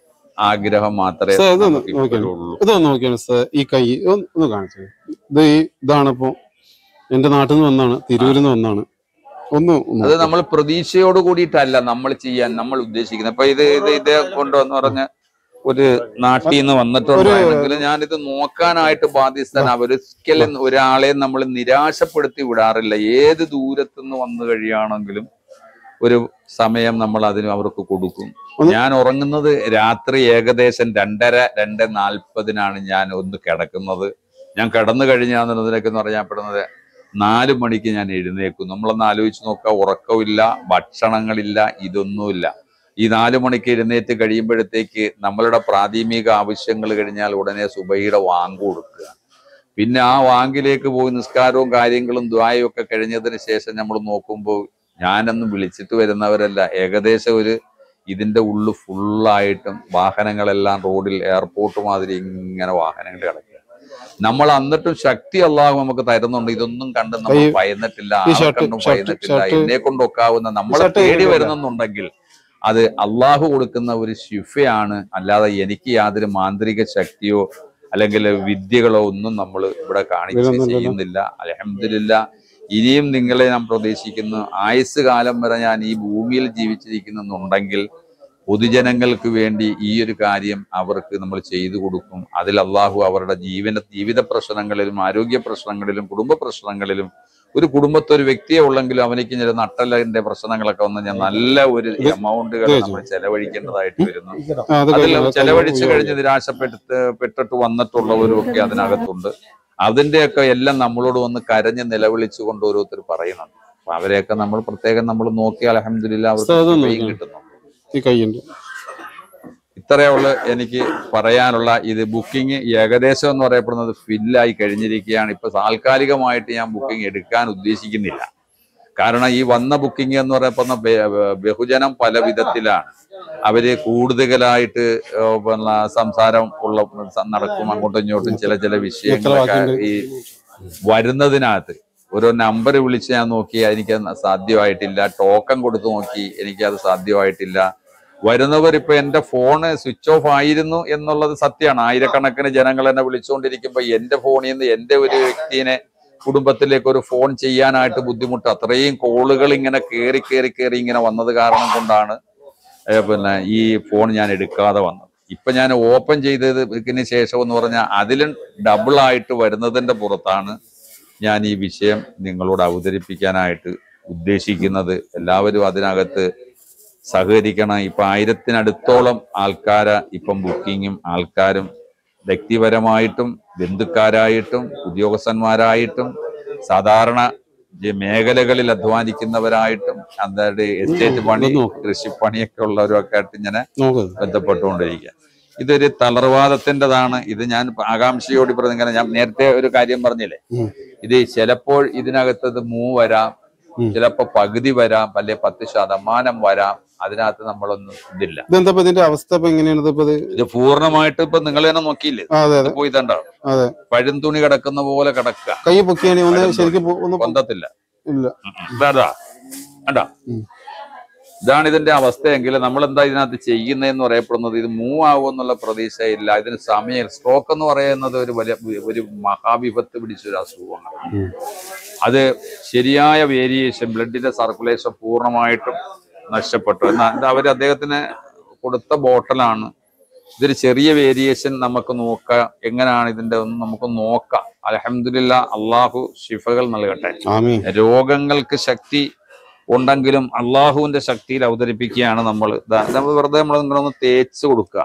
ആഗ്രഹം മാത്രമേ സാർ ഇതൊന്ന് നമുക്ക് ഇപ്പോഴും നോക്കിയാണ് ഉള്ളൂ ഇതൊന്ന് നോക്കിയാണ് സാർ ഈ കൈ ഒന്ന് ഒന്ന് കാണിച്ചു ഇത് ഈ ഇതാണ് ഇപ്പൊ എന്റെ നാട്ടിൽ നിന്ന് വന്നാണ് തിരൂരിൽ നിന്ന് വന്നാണ് ഒന്ന് ഒന്ന് അത് നമ്മൾ പ്രതീക്ഷയോട് കൂടിയിട്ടല്ല നമ്മൾ ചെയ്യാൻ നമ്മൾ ഉദ്ദേശിക്കുന്നത് അപ്പൊ ഇത് ഇത് ഇതേ കൊണ്ടുവന്ന് പറഞ്ഞ ഒരു നാട്ടിൽ നിന്ന് വന്നിട്ടുണ്ടായിരുന്നെങ്കിൽ ഞാനിത് നോക്കാനായിട്ട് ബാധ്യസ്ഥന ഒരിക്കലും ഒരാളെ നമ്മൾ നിരാശപ്പെടുത്തി വിടാറില്ല ഏത് ദൂരത്തു നിന്ന് വന്നു കഴിയുകയാണെങ്കിലും ഒരു സമയം നമ്മൾ അതിന് അവർക്ക് കൊടുക്കും ഒന്ന് ഞാൻ ഉറങ്ങുന്നത് രാത്രി ഏകദേശം രണ്ടര രണ്ട് നാൽപ്പതിനാണ് ഞാൻ ഒന്ന് കിടക്കുന്നത് ഞാൻ കിടന്നു കഴിഞ്ഞാന്നതിനൊക്കെ എന്ന് പറഞ്ഞപ്പെടുന്നത് നാല് മണിക്ക് ഞാൻ എഴുന്നേക്കും നമ്മളൊന്ന് ആലോചിച്ച് നോക്കുക ഉറക്കമില്ല ഭക്ഷണങ്ങളില്ല ഇതൊന്നുമില്ല ഈ നാല് മണിക്ക് എഴുന്നേറ്റ് കഴിയുമ്പോഴത്തേക്ക് നമ്മളുടെ പ്രാഥമിക ആവശ്യങ്ങൾ കഴിഞ്ഞാൽ ഉടനെ സുബൈയുടെ വാങ്ക് കൊടുക്കുക പിന്നെ ആ വാങ്കിലേക്ക് പോയി നിസ്കാരവും കാര്യങ്ങളും ദ്വായും ഒക്കെ കഴിഞ്ഞതിന് ശേഷം നമ്മൾ നോക്കുമ്പോൾ ഞാനൊന്നും വിളിച്ചിട്ട് വരുന്നവരല്ല ഏകദേശം ഒരു ഇതിന്റെ ഉള്ളു ഫുള്ളായിട്ടും വാഹനങ്ങളെല്ലാം റോഡിൽ എയർപോർട്ട് മാതിരി ഇങ്ങനെ വാഹനങ്ങൾ കിടക്കുക നമ്മൾ എന്നിട്ടും ശക്തി അള്ളാഹു നമുക്ക് തരുന്നുണ്ട് ഇതൊന്നും കണ്ട് നമ്മൾ ഈ- ഭയന്നിട്ടില്ല ഈ ഷർട്ട്- ആർക്കൊന്നും ഷർട്ട്- ഭയന്നിട്ടില്ല ഷർട്ട്- എന്നെ കൊണ്ടൊക്കാവുന്ന നമ്മളെ ഷർട്ട് തേടി ഇടുന്നില്ല. വരുന്നെന്നുണ്ടെങ്കിൽ അത് അള്ളാഹു കൊടുക്കുന്ന ഒരു ശിഫയാണ് അല്ലാതെ എനിക്ക് യാതൊരു മാന്ത്രിക ശക്തിയോ അല്ലെങ്കിൽ വിദ്യകളോ ഒന്നും നമ്മൾ ഇവിടെ കാണിച്ച് വരുന്നില്ലല്ലോ. ചെയ്യുന്നില്ല അലഹമില്ല ഇനിയും നിങ്ങളെ ഞാൻ പ്രതീക്ഷിക്കുന്നു ആയുസ് കാലം വരെ ഞാൻ ഈ ഭൂമിയിൽ ജീവിച്ചിരിക്കുന്നുണ്ടെങ്കിൽ പൊതുജനങ്ങൾക്ക് വേണ്ടി ഈ ഒരു കാര്യം അവർക്ക് നമ്മൾ ചെയ്തു കൊടുക്കും അതിൽ അള്ളാഹു അവരുടെ ജീവന ജീവിത പ്രശ്നങ്ങളിലും ആരോഗ്യ പ്രശ്നങ്ങളിലും കുടുംബ പ്രശ്നങ്ങളിലും ഒരു കുടുംബത്തെ ഒരു വ്യക്തിയെ ഉള്ളെങ്കിലും അവനിക്ക് ചില നട്ടലിന്റെ പ്രശ്നങ്ങളൊക്കെ വന്ന് ഞാൻ നല്ല ഒരു എമൗണ്ടുകൾ ഇത് നമ്മൾ ചെലവഴിക്കേണ്ടതായിട്ട് വരുന്നു ആ, അത് അതിൽ കഴിഞ്ഞു. ചെലവഴിച്ച് കഴിഞ്ഞ് നിരാശപ്പെട്ട് പെട്ടിട്ട് വന്നിട്ടുള്ളവരും ഒക്കെ അതിനകത്തുണ്ട് അതിന്റെയൊക്കെ എല്ലാം നമ്മളോട് വന്ന് കരഞ്ഞ് നിലവിളിച്ചുകൊണ്ട് ഓരോരുത്തർ പറയുന്നുണ്ട് അപ്പൊ അവരെയൊക്കെ നമ്മൾ പ്രത്യേകം നമ്മൾ നോക്കി അലഹമില്ല അവർക്ക് ഉസ്താദ് ഒന്ന് ശിഫയും നോക്കിയേ. കിട്ടുന്നു ഈ കൈയുണ്ട് ഇത്രയേ ഉള്ളു എനിക്ക് പറയാനുള്ള ഇത് ബുക്കിംഗ് ഏകദേശം എന്ന് പറയപ്പെടുന്നത് ഫില്ലായി കഴിഞ്ഞിരിക്കുകയാണ് ഇപ്പൊ താൽക്കാലികമായിട്ട് ഞാൻ ബുക്കിംഗ് എടുക്കാൻ ഉദ്ദേശിക്കുന്നില്ല കാരണം ഈ വന്ന ബുക്കിംഗ് എന്ന് പറയപ്പെടുന്ന ബെ- ബെ- ബഹുജനം പല വിധത്തിലാണ് അവര് കൂടുതലായിട്ട് ഏഹ് പിന്നെ സംസാരം ഉള്ള സ- നടക്കും അങ്ങോട്ടും ഇങ്ങോട്ടും ചില ചില വിഷയങ്ങളൊക്കെ ബാക്കിയുണ്ട്? ഈ വരുന്നതിനകത്ത് ഓരോ നമ്പർ വിളിച്ച് ഞാൻ നോക്കി എനിക്ക് സാധ്യമായിട്ടില്ല ടോക്കൺ കൊടുത്തു നോക്കി എനിക്കത് സാധ്യമായിട്ടില്ല വരുന്നവർ ഇപ്പൊ എന്റെ ഫോണ് സ്വിച്ച് ഓഫ് ആയിരുന്നു എന്നുള്ളത് സത്യമാണ് ആയിരക്കണക്കിന് ജനങ്ങൾ എന്നെ വിളിച്ചുകൊണ്ടിരിക്കുമ്പോ എന്റെ ഫോണിൽ നിന്ന് എന്റെ ഒരു വ്യക്തിനെ കുടുംബത്തിലേക്ക് ഒരു ഫോൺ ചെയ്യാനായിട്ട് ബുദ്ധിമുട്ട് അത്രയും കോളുകൾ ഇങ്ങനെ കയറി കയറി കയറി ഇങ്ങനെ വന്നത് കാരണം കൊണ്ടാണ് ഏ, പിന്നെ ഈ ഫോൺ ഞാൻ എടുക്കാതെ വന്നത് ഇപ്പൊ ഞാൻ ഓപ്പൺ ചെയ്തതിന് ശേഷം എന്ന് പറഞ്ഞാൽ അതിലും ഡബിൾ ആയിട്ട് വരുന്നതിന്റെ പുറത്താണ് ഞാൻ ഈ വിഷയം നിങ്ങളോട് അവതരിപ്പിക്കാനായിട്ട് ഉദ്ദേശിക്കുന്നത് എല്ലാവരും അതിനകത്ത് സഹകരിക്കണം ഇപ്പൊ ആയിരത്തിനടുത്തോളം ആൾക്കാരെ ഇപ്പം ബുക്കിങ്ങും ആൾക്കാരും വ്യക്തിപരമായിട്ടും ബന്ധുക്കാരായിട്ടും ഉദ്യോഗസ്ഥന്മാരായിട്ടും സാധാരണ ഈ മേഖലകളിൽ അധ്വാനിക്കുന്നവരായിട്ടും അതായത് എസ്റ്റേറ്റ് പണി ഒന്ന് നോക്ക്. കൃഷിപ്പണിയൊക്കെ ഉള്ളവരൊക്കെ ആയിട്ട് ഇങ്ങനെ നോക്ക് ബന്ധപ്പെട്ടുകൊണ്ടിരിക്കുക ഇതൊരു തളർവാദത്തിൻ്റെതാണ് ഇത് ഞാൻ ആകാംക്ഷയോട് പറഞ്ഞ ഇങ്ങനെ ഞാൻ നേരത്തെ ഒരു കാര്യം പറഞ്ഞില്ലേ ഉം. ഇത് ചിലപ്പോൾ ഇതിനകത്ത് ഇത് മൂ വരാം ഉം. ചിലപ്പോ പകുതി വരാം അല്ലെ പത്ത് ശതമാനം വരാം അതിനകത്ത് നമ്മളൊന്നും ഇതില്ല ഇതെന്താ ഇപ്പൊ ഇതിന്റെ അവസ്ഥ ഇപ്പൊ എങ്ങനെയാണ് ഇതിപ്പോ ഇത് ഇത് പൂർണ്ണമായിട്ട് ഇപ്പൊ നിങ്ങൾ തന്നെ നോക്കിയില്ലേ ആ, അതെ അതെ പോയി ഇതണ്ടോ അതെ പഴുന്തുണി കിടക്കുന്ന പോലെ കിടക്കുക കൈ പൊക്കിയാണെങ്കിൽ ഒന്ന് ശരിക്കും പൊ- ഒന്ന് പൊ- പൊന്തത്തില്ല ഇല്ല ഇതാ കണ്ടാ ഉം. ഇതാണ് ഇതിന്റെ അവസ്ഥയെങ്കിൽ നമ്മൾ എന്താ ഇതിനകത്ത് ചെയ്യുന്നതെന്ന് പറയപ്പെടുന്നത് ഇത് മൂവ് ആവും എന്നുള്ള പ്രതീക്ഷയില്ല ഇതിന് സമയം സ്ട്രോക്ക് എന്ന് പറയുന്നത് ഒരു വലിയ ഒരു മഹാവിപത്ത് പിടിച്ചൊരു അസുഖമാണ് ഉം. അത് ശരിയായ വേരിയേഷൻ ബ്ലഡിന്റെ സർക്കുലേഷൻ പൂർണ്ണമായിട്ടും നഷ്ടപ്പെട്ടു എന്നാൽ ഇത് അവർ അദ്ദേഹത്തിന് കൊടുത്ത ബോട്ടലാണ് ഇതൊരു ചെറിയ വേരിയേഷൻ നമുക്ക് നോക്കാം എങ്ങനെയാണ് ഇതിന്റെ ഒന്ന് നമുക്ക് നോക്കാം അലഹമില്ല അള്ളാഹു ശിഫകൾ നൽകട്ടെ ആമീൻ രോഗങ്ങൾക്ക് ശക്തി ഉണ്ടെങ്കിലും അള്ളാഹുവിന്റെ ശക്തിയിൽ അവതരിപ്പിക്കുകയാണ് നമ്മൾ നമ്മൾ വെറുതെ നമ്മൾ നിങ്ങളൊന്ന് തേച്ച് കൊടുക്കുക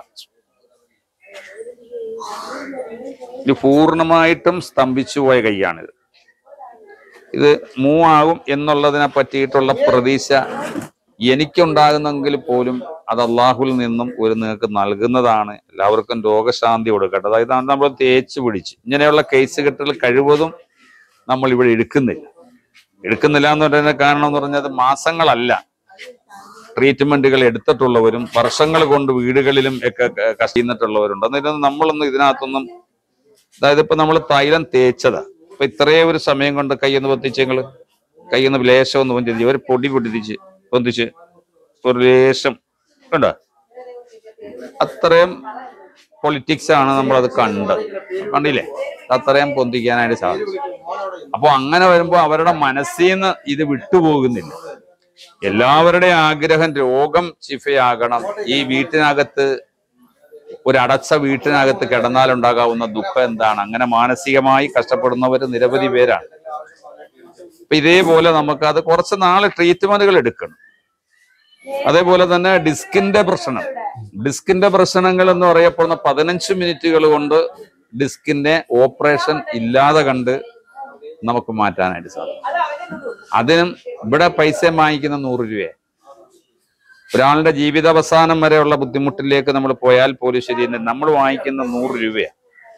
ഇത് പൂർണ്ണമായിട്ടും സ്തംഭിച്ചു പോയ കൈയാണിത് ഇത് മൂവ് ആകും എന്നുള്ളതിനെ പറ്റിയിട്ടുള്ള പ്രതീക്ഷ എനിക്കുണ്ടാകുന്നെങ്കിൽ പോലും അത് അള്ളാഹുവിൽ നിന്നും ഒരു നിങ്ങൾക്ക് നൽകുന്നതാണ് എല്ലാവർക്കും രോഗശാന്തി കൊടുക്കട്ടെ അതായത് അത് നമ്മൾ തേച്ച് പിടിച്ച് ഇങ്ങനെയുള്ള കേസ് കെട്ടുകൾ കഴിവതും നമ്മൾ ഇവിടെ എടുക്കുന്നില്ല എടുക്കുന്നില്ല എന്ന് പറയുന്ന കാരണം എന്ന് പറഞ്ഞാൽ അത് മാസങ്ങളല്ല ട്രീറ്റ്മെന്റുകൾ എടുത്തിട്ടുള്ളവരും വർഷങ്ങൾ കൊണ്ട് വീടുകളിലും ഒക്കെ ക- കഷ്ടീന്നിട്ടുള്ളവരുണ്ട് എന്നിട്ട് നമ്മളൊന്നും ഇതിനകത്തൊന്നും അതായത് ഇപ്പൊ നമ്മൾ തൈലം തേച്ചതാ ഇപ്പൊ ഇത്രയും ഒരു സമയം കൊണ്ട് കൈയൊന്ന് പൊത്തിച്ചെങ്ങള് കൈയൊന്ന് ലേശം ഒന്ന് പൊന്തിച്ച് ഒരു പൊടി പൊട്ടിച്ച് പൊന്തിച്ച് ഒരു ലേശം കണ്ടോ അത്രയും പൊളിറ്റിക്സ് ആണ് നമ്മളത് കണ്ടത് കണ്ടില്ലേ അത്രയും പൊന്തിക്കാനായിട്ട് സാധിച്ചു അപ്പൊ അങ്ങനെ വരുമ്പോ അവരുടെ മനസ്സിൽ നിന്ന് ഇത് വിട്ടുപോകുന്നില്ല എല്ലാവരുടെയും ആഗ്രഹം രോഗം ശിഫയാകണം ഈ വീട്ടിനകത്ത് ഒരു അടച്ച വീട്ടിനകത്ത് കിടന്നാലുണ്ടാകാവുന്ന ദുഃഖം എന്താണ് അങ്ങനെ മാനസികമായി കഷ്ടപ്പെടുന്നവർ നിരവധി പേരാണ് അപ്പൊ ഇതേപോലെ നമുക്ക് അത് കുറച്ച് നാള് ട്രീറ്റ്മെന്റുകൾ എടുക്കണം അതേപോലെ തന്നെ ഡിസ്കിന്റെ പ്രശ്നം ഡിസ്കിന്റെ പ്രശ്നങ്ങൾ എന്ന് പറയപ്പെടുന്ന പതിനഞ്ച് മിനിറ്റുകൾ കൊണ്ട് ഡിസ്കിന്റെ ഓപ്പറേഷൻ ഇല്ലാതെ കണ്ട് നമുക്ക് മാറ്റാനായിട്ട് സാധിക്കും അതിനും ഇവിടെ പൈസ വാങ്ങിക്കുന്ന നൂറ് രൂപയെ ഒരാളുടെ ജീവിതാവസാനം വരെയുള്ള ബുദ്ധിമുട്ടിലേക്ക് നമ്മൾ പോയാൽ പോലും ശരി തന്നെ നമ്മൾ വാങ്ങിക്കുന്ന നൂറ് രൂപയാണ്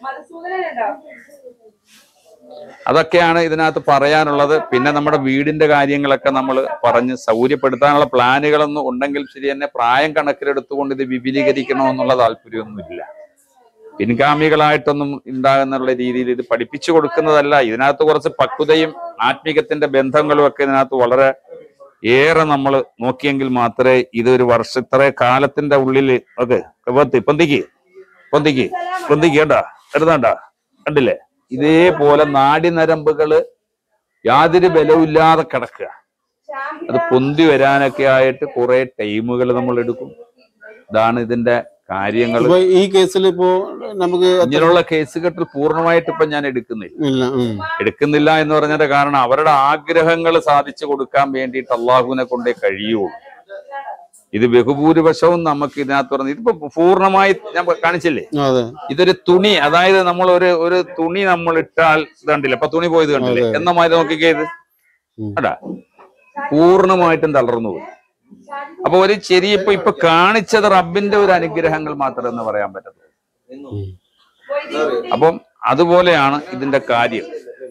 അതൊക്കെയാണ് ഇതിനകത്ത് പറയാനുള്ളത് പിന്നെ നമ്മുടെ വീടിന്റെ കാര്യങ്ങളൊക്കെ നമ്മൾ പറഞ്ഞ് സൗകര്യപ്പെടുത്താനുള്ള പ്ലാനുകളൊന്നും ഉണ്ടെങ്കിൽ ശരി തന്നെ പ്രായം കണക്കിലെടുത്തുകൊണ്ട് ഇത് വിപുലീകരിക്കണമെന്നുള്ള താല്പര്യമൊന്നുമില്ല പിൻഗാമികളായിട്ടൊന്നും ഉണ്ടാകുന്നുള്ള രീതിയിൽ ഇത് പഠിപ്പിച്ചു കൊടുക്കുന്നതല്ല ഇതിനകത്ത് കുറച്ച് പക്വതയും ആത്മീകത്തിന്റെ ബന്ധങ്ങളും ഒക്കെ ഇതിനകത്ത് വളരെ ഏറെ നമ്മൾ നോക്കിയെങ്കിൽ മാത്രമേ ഇതൊരു വർഷ ഇത്ര കാലത്തിന്റെ ഉള്ളിൽ ഒക്കെ പൊന്തി പൊന്തിക്ക് പൊന്തിക്ക് പൊന്തിക്ക് കണ്ട എടുത്തണ്ട കണ്ടില്ലേ ഇതേപോലെ നാടിനരമ്പുകള് യാതൊരു ബലവുമില്ലാതെ കിടക്കുക അത് പൊന്തി വരാനൊക്കെ ആയിട്ട് കുറെ ടൈമുകൾ നമ്മൾ എടുക്കും ഇതാണ് ഇതിന്റെ കാര്യങ്ങൾ ഇപ്പൊ ഈ കേസിൽ ഇപ്പോ നമുക്ക് അത്ര- ഇങ്ങനെയുള്ള കേസുകെട്ടിൽ പൂർണ്ണമായിട്ട് ഇപ്പൊ ഞാൻ എടുക്കുന്നില്ല ഇല്ല ഉം. എടുക്കുന്നില്ല എന്ന് പറഞ്ഞതിന്റെ കാരണം അവരുടെ ആഗ്രഹങ്ങൾ സാധിച്ചു കൊടുക്കാൻ വേണ്ടിയിട്ട് അള്ളാഹുവിനെ കൊണ്ടേ കഴിയുള്ളൂ ഇത് ബഹുഭൂരിപക്ഷവും നമുക്ക് ഇതിനകത്ത് പറഞ്ഞ് ഇതിപ്പോ പൂർണ്ണമായി ഞാൻ കാണിച്ചില്ലേ അതെ ഇതൊരു തുണി അതായത് നമ്മൾ ഒരു ഒരു തുണി നമ്മൾ ഇട്ടാൽ ഇത് കണ്ടില്ലേ അപ്പൊ തുണി പോയത് കണ്ടില്ലേ അതെ. എന്ന മാതിരി നോക്കിക്കേ ഇത് ഉം. അടാ പൂർണ്ണമായിട്ടും തളർന്നു പോയി അപ്പൊ ഒരു ചെറിയ ഇപ്പൊ ഇപ്പൊ കാണിച്ചത് റബ്ബിന്റെ ഒരു അനുഗ്രഹങ്ങൾ മാത്രം എന്ന് പറയാൻ പറ്റത്തുള്ളൂ ഉം. അപ്പം അതുപോലെയാണ് ഇതിന്റെ കാര്യം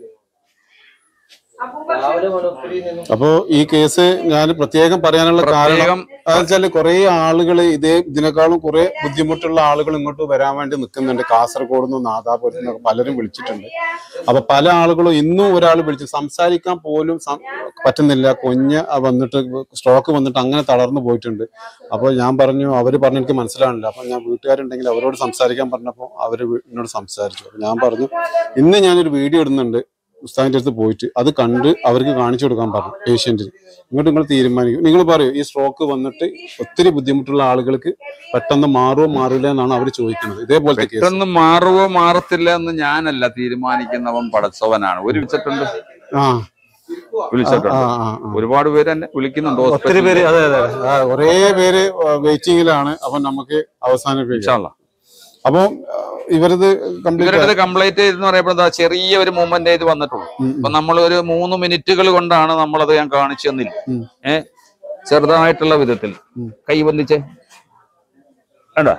രാവിലെ മനോഹരി നിന്നും അപ്പോ ഈ കേസ് ഞാൻ പ്രത്യേകം പറയാനുള്ള കാരണം പ്രത്യേകം അതെച്ചാല് കുറെ ആളുകൾ ഇതേ ഇതിനേക്കാളും കുറെ ബുദ്ധിമുട്ടുള്ള ആളുകൾ ഇങ്ങോട്ട് വരാൻ വേണ്ടി നിൽക്കുന്നുണ്ട് കാസർഗോഡ് നിന്ന് നാദാപുരത്ത് നിന്നൊക്കെ പലരും വിളിച്ചിട്ടുണ്ട് അപ്പൊ പല ആളുകളും ഇന്നും ഒരാൾ വിളിച്ചു സംസാരിക്കാൻ പോലും സം- പറ്റുന്നില്ല കുഞ്ഞ് വന്നിട്ട് സ്ട്രോക്ക് വന്നിട്ട് അങ്ങനെ തളർന്നു പോയിട്ടുണ്ട് അപ്പോൾ ഞാൻ പറഞ്ഞു അവര് പറഞ്ഞു എനിക്ക് മനസ്സിലാവണില്ല അപ്പൊ ഞാൻ വീട്ടുകാരുണ്ടെങ്കിൽ അവരോട് സംസാരിക്കാൻ പറഞ്ഞപ്പോൾ അവര് വീ- എന്നോട് സംസാരിച്ചു അപ്പൊ ഞാൻ പറഞ്ഞു ഇന്ന് ഞാനൊരു വീഡിയോ ഇടുന്നുണ്ട് ഉസ്താദിന്റെ അടുത്ത് പോയിട്ട് അത് കണ്ട് അവർക്ക് കാണിച്ചു കൊടുക്കാൻ പറഞ്ഞു പേഷ്യന്റിന് ഇങ്ങോട്ട് നിങ്ങൾ തീരുമാനിക്കും നിങ്ങൾ പറയൂ ഈ സ്ട്രോക്ക് വന്നിട്ട് ഒത്തിരി ബുദ്ധിമുട്ടുള്ള ആളുകൾക്ക് പെട്ടെന്ന് മാറുമോ മാറില്ല എന്നാണ് അവർ ചോദിക്കുന്നത് ഇതേപോലത്തെ കേസ് പെട്ടെന്ന് മാറുവോ മാറത്തില്ല എന്ന് ഞാനല്ല തീരുമാനിക്കുന്നവൻ പടച്ചവനാണ് ഒരു വിളിച്ചിട്ടുണ്ട് ആ വിളിച്ചിട്ടുണ്ട് ആ ആ ആ. ഒരുപാട് പേര് എന്നെ വിളിക്കുന്നുണ്ട് ഒത്തിരി പേര് അതെ അതെ ആ, കുറേ പേര് വെയിറ്റിംഗിലാണ് അപ്പൊ നമുക്ക് അവസാനിപ്പിക്കാം ഇൻഷാല്ലാ. അപ്പൊ ഇവരത് കംപ്ലീറ്റ് ഇവരുടെ കംപ്ലൈന്റ് എന്ന് പറയുമ്പോൾ എന്താ ചെറിയ ഒരു മൂവ്മെന്റ് ഇത് വന്നിട്ടുള്ളൂ അപ്പൊ നമ്മൾ ഒരു മൂന്ന് മിനിറ്റുകൾ കൊണ്ടാണ് നമ്മളത് ഞാൻ കാണിച്ചു തന്നില്ല ഉം. ഏ ചെറുതായിട്ടുള്ള വിധത്തിൽ ഉം. കൈ ബന്ധിച്ചേ വേണ്ട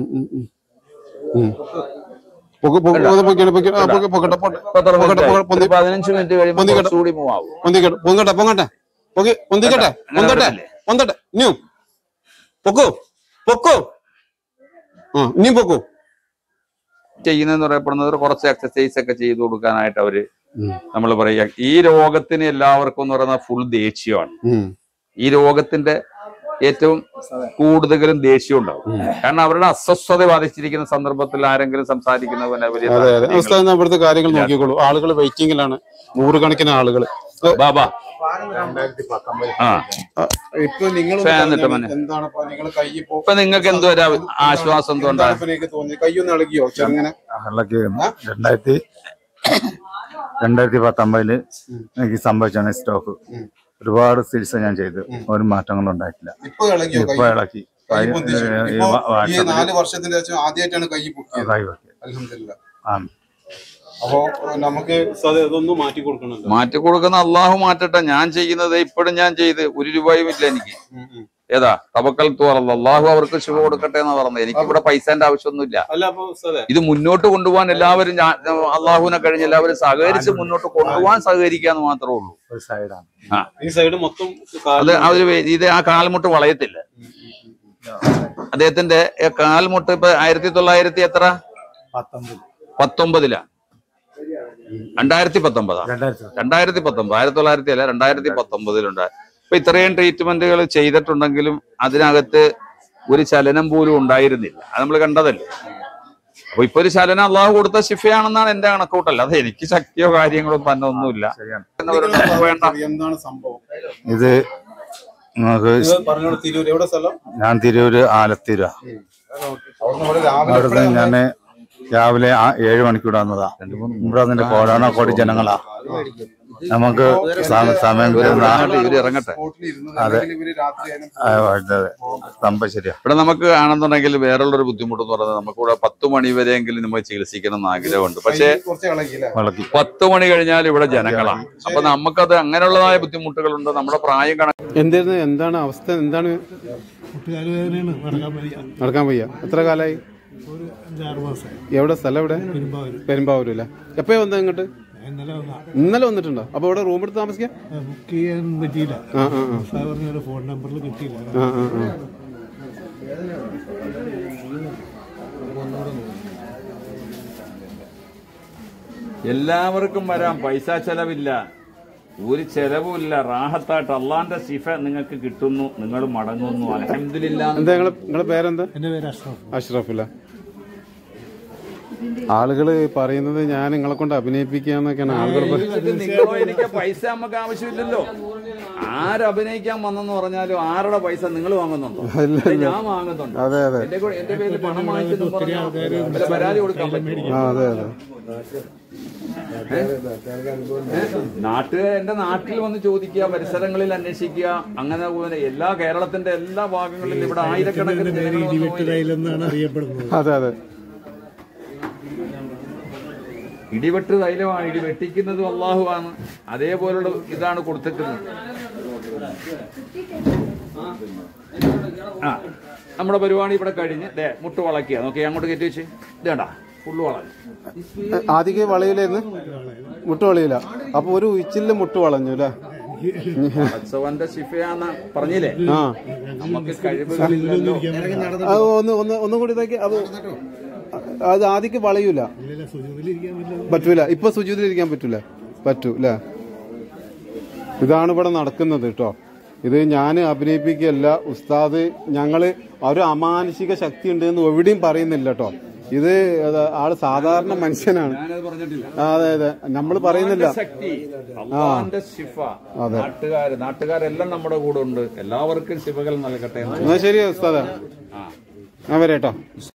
പൊക്കട്ടെ പൊന്തി പതിനഞ്ച് മിനിറ്റ് കഴിയുമ്പോൾ പൊന്തിക്കട്ടെ. കുറച്ചുകൂടി മൂവ് ആവും പൊന്തിക്കട്ടെ പൊങ്ങട്ടെ പൊങ്ങട്ടെ പൊക്കി പൊന്തിക്കട്ടെ അങ്ങനെ പൊന്തട്ടെ പറ്റില്ലേ? പൊന്തട്ടെ ഇനിയും പൊക്കോ പൊക്കോ ആ ഇനിയും പൊക്കോ ചെയ്യുന്നതെന്ന് പറയപ്പെടുന്നത് കുറച്ച് എക്സസൈസ് ഒക്കെ ചെയ്തു കൊടുക്കാനായിട്ട് അവര് ഉം. നമ്മൾ പറയുക ഈ രോഗത്തിന് എല്ലാവർക്കും എന്ന് പറയുന്നത് ഫുൾ ദേഷ്യമാണ് ഉം. ഈ രോഗത്തിന്റെ ഏറ്റവും കൂടുതലും ദേഷ്യം ഉണ്ടാവും കാരണം അവരുടെ അസ്വസ്ഥത ബാധിച്ചിരിക്കുന്ന സന്ദർഭത്തിൽ ആരെങ്കിലും സംസാരിക്കുന്നവനെ വലിയ അതെ അതെ താല്പര്യങ്ങൾ- അവസ്ഥ എന്നാ ഇവിടുത്തെ കാര്യങ്ങൾ നോക്കിക്കോളൂ ആളുകൾ വെയിറ്റിംഗിലാണ് നൂറുകണക്കിന് ആളുകൾ ബാബാ ആ ഇപ്പൊ നിങ്ങൾ ഫാൻ ഇട്ട മോനെ. എന്താണ് നിങ്ങൾ കൈ ഇപ്പോ ഇപ്പൊ നിങ്ങൾക്ക് എന്തോ ഒരു ആശ്വാസം എന്തോ ഉണ്ടാ എനിക്ക് തോന്നി കൈയൊന്ന് ഇളകിയോ ചെറുങ്ങനെ വെള്ളക്ക് രണ്ടായിരത്തി രണ്ടായിരത്തി പത്തൊമ്പതില് എനിക്ക് സംഭവിച്ചാണ് സ്റ്റോക്ക് ഒരുപാട് ചികിത്സ ഞാൻ ചെയ്തു ഒരു മാറ്റങ്ങളും ഉണ്ടായിട്ടില്ല ഇപ്പൊ ഇളകിയോ ഇപ്പൊ ഇളക്കി കൈ പൊന്തിച്ചു. ഈ ഇപ്പൊ വാ- ഈ വാട്സാപ്പില് നാല് വർഷത്തിന്റെ ശേഷം ആദ്യമായിട്ടാണ് കൈ പൊക്കിയത് കൈ വെക്കി. അൽഹംദുലില്ലാ ആ അപ്പോ നമുക്ക് സത് ഇതൊന്നും മാറ്റി കൊടുക്കണല്ലോ മാറ്റി കൊടുക്കുന്ന അള്ളാഹു മാറ്റട്ടെ ഞാൻ ചെയ്യുന്നത് ഇപ്പോഴും ഞാൻ ചെയ്ത് ഒരു രൂപയും ഇല്ല എനിക്ക് ഏതാ തവക്കൽ തുറന്ന് അള്ളാഹു അവർക്ക് ശുഭ കൊടുക്കട്ടെ എന്ന് പറഞ്ഞത് എനിക്കിവിടെ പൈസന്റെ ആവശ്യമൊന്നുമില്ല അല്ല അപ്പൊ ഉസ്താദെ ഇത് മുന്നോട്ട് കൊണ്ടുപോകാൻ എല്ലാവരും ഞാൻ- അള്ളാഹുവിനെ കഴിഞ്ഞ് എല്ലാവരും സഹകരിച്ച് മുന്നോട്ട് കൊണ്ടുപോകാൻ സഹകരിക്കാന്ന് മാത്രമേ ഉള്ളൂ ഒരു സൈഡാണ് ഈ സൈഡ് മൊത്തം അത് കാല് അവര് വേ- ഇത് ആ കാൽമുട്ട് വളയത്തില്ല അദ്ദേഹത്തിന്റെ ഏ കാൽമുട്ട് ഇപ്പൊ ആയിരത്തി തൊള്ളായിരത്തി എത്ര പത്തൊമ്പത് പത്തൊമ്പതിലാ രണ്ടായിരത്തി പത്തൊമ്പതാ രണ്ടായിരത്തി രണ്ടായിരത്തി പത്തൊമ്പത് ആയിരത്തി തൊള്ളായിരത്തി അല്ല രണ്ടായിരത്തി പത്തൊമ്പതിലുണ്ടായി ഇപ്പൊ ഇത്രയും ട്രീറ്റ്മെന്റുകൾ ചെയ്തിട്ടുണ്ടെങ്കിലും അതിനകത്ത് ഒരു ചലനം പോലും ഉണ്ടായിരുന്നില്ല അത് നമ്മൾ കണ്ടതല്ലേ അപ്പൊ ഇപ്പൊ ഒരു ചലനം അള്ളാഹു കൊടുത്ത ശിഫയാണെന്നാണ് എന്റെ കണക്കൂട്ടല്ല അത് എനിക്ക് ശക്തിയോ കാര്യങ്ങളോ തന്നെ ഒന്നുമില്ല ശരിയാണ് എന്നവരുടെ വേണ്ട എന്താണ് സംഭവം ഇത് നമുക്ക് ഇത് പറഞ്ഞോളൂ തിരൂർ എവിടെ സ്ഥലം ഞാൻ തിരൂര് ആലത്തീര അവിടുന്ന് ഇവിടെ രാവിലെ അവിടുന്ന് ഞാന് രാവിലെ ആ ഏഴ് മണിക്കൂർ വന്നതാ ഇവിടെ അതിന്റെ കോടാന കോടി ജനങ്ങളാ നമുക്ക് സമ- സമയം കിട്ടുന്ന ഇവര് ഇറങ്ങട്ടെ സ്പോട്ടിൽ ഇരുന്നത് അതെ. അല്ലെങ്കിൽ ഇവര് രാത്രി ആയാലും ആ, അതെ, അതെ. സംഭവം ശരിയാ ഇവിടെ നമുക്ക് ആണെന്നുണ്ടെങ്കിൽ വേറുള്ളൊരു ബുദ്ധിമുട്ടെന്ന് പറയുന്നത് നമുക്കിവിടെ പത്ത് മണി വരെയെങ്കിലും നമുക്ക് ചികിത്സിക്കണം എന്ന് ആഗ്രഹമുണ്ട് പക്ഷേ കുറച്ച് ഇളകിയില്ലേ വളക്കി പത്ത് മണി കഴിഞ്ഞാൽ ഇവിടെ ജനങ്ങളാണ് അപ്പൊ നമുക്കത് അങ്ങനെയുള്ളതായ ബുദ്ധിമുട്ടുകളുണ്ട് നമ്മുടെ പ്രായം കണക്ക് എന്തായിരുന്നു എന്താണ് അവസ്ഥ എന്താണ് മുട്ടുകാലുവേദനയാണ് നടക്കാൻ വയ്യ നടക്കാൻ വയ്യ എത്ര കാലായി ഒരു അഞ്ചാറ് മാസമായി എവിടെ സ്ഥലം എവിടെ പെരുമ്പാവൂര് പെരുമ്പാവൂരല്ലേ എപ്പോഴാ വന്നത് ഇങ്ങോട്ട് ഇന്നലെ വന്നാ ഇന്നലെ വന്നിട്ടുണ്ടോ അപ്പൊ ഇവിടെ റൂം എടുത്ത് താമസിക്കാം ബുക്ക് ചെയ്യാൻ പറ്റിയില്ല ആ ആ ആ സാർ പറഞ്ഞ ഫോൺ നമ്പറിൽ കിട്ടിയില്ല ആ ആ ആ എല്ലാവർക്കും വരാം പൈസ ചെലവില്ല ഒരു ചെലവുമില്ല റാഹത്തായിട്ട് അള്ളാന്റെ സിഫ നിങ്ങൾക്ക് കിട്ടുന്നു നിങ്ങൾ മടങ്ങുന്നു അലഹമില്ല എന്താ നിങ്ങളെ നിങ്ങളെ പേരെന്താ എന്റെ പേര് അഷ്റഫ് അഷ്റഫില്ല ആളുകള് പറയുന്നത് ഞാൻ നിങ്ങളെ കൊണ്ട് അഭിനയിപ്പിക്കാന്നൊക്കെയാണ് ആളുകൾ പറ- നിങ്ങളോ എനിക്ക് പൈസ നമുക്ക് ആവശ്യമില്ലല്ലോ ആരഭിനയിക്കാൻ വന്നെന്ന് പറഞ്ഞാലും ആരുടെ പൈസ നിങ്ങൾ വാങ്ങുന്നുണ്ടോ അല്ലെ ഞാൻ വാങ്ങുന്നുണ്ടോ അതെ അതെ എന്റെ കൂടെ- എന്റെ പേരിൽ പണം വാങ്ങിച്ചെന്ന് പറഞ്ഞാൽ വല്ല പരാതി കൊടുക്കാൻ പറ്റുമോ ആ അതെ അതെ നാട്ടുകാർ എന്റെ നാട്ടിൽ വന്ന് ചോദിക്കുക പരിസരങ്ങളിൽ അന്വേഷിക്കുക അങ്ങനെ പോലെ എല്ലാ കേരളത്തിന്റെ എല്ലാ ഭാഗങ്ങളിലും ഇവിടെ ആയിരക്കണക്കിന് പേര് ജനങ്ങൾ വന്ന് ഇടിവെട്ട് പോയി. തൈലെന്നാണ് അറിയപ്പെടുന്നത് അതെ അതെ ഇടിവെട്ട് തൈലമാണ് ഇടി വെട്ടിക്കുന്നതും അള്ളാഹുവാണ് അതേപോലുള്ള ഇതാണ് കൊടുത്തിരിക്കുന്നത് ആ നമ്മുടെ പരിപാടി ഇവിടെ കഴിഞ്ഞ് ദേ മുട്ട് വളക്കുക നോക്കി അങ്ങോട്ട് കയറ്റി വെച്ച് ഇതേണ്ട ഫുള്ള് വളഞ്ഞു ആദ്യം വളയിലായിരുന്നു മുട്ട് വളയില്ല അപ്പൊ ഒരു ഉച്ചില് മുട്ട് വളഞ്ഞു അല്ലേ അച്ഛവന്റെ ശിഫയാന്ന് പറഞ്ഞില്ലേ ആ നമുക്ക് കഴിവുകളില്ലല്ലോ അത് ഒന്ന് ഒന്ന് ഒന്നും കൂടി ഇതാക്കി അത് അത് ആദ്യക്ക് വളയൂല ഇല്ല സുജൂതിലിരിക്കാൻ പറ്റില്ല പറ്റൂല ഇപ്പൊ സുജൂതിലിരിക്കാൻ പറ്റൂല പറ്റൂ അല്ലേ ഇതാണ് ഇവിടെ നടക്കുന്നത് കേട്ടോ ഇത് ഞാൻ അഭിനയിപ്പിക്കുകയല്ല ഉസ്താദ് ഞങ്ങള് ഒരു അമാനുഷിക ശക്തി ഉണ്ട് എന്ന് എവിടെയും പറയുന്നില്ല കേട്ടോ ഇത് അത് ആള് സാധാരണ മനുഷ്യനാണ് ഞാനത് പറഞ്ഞിട്ടില്ല ആ, അതെ അതെ നമ്മൾ പറയുന്നില്ല ശക്തി അള്ളാന്റെ ശിഫ നാട്ടുകാര് നാട്ടുകാരെല്ലാം നമ്മുടെ കൂടെ ഉണ്ട് എല്ലാവർക്കും ശിവകൾ നൽകട്ടെ എന്ന് എന്നാ ശരി ഉസ്താദ ആ ഞാൻ വരാട്ടോ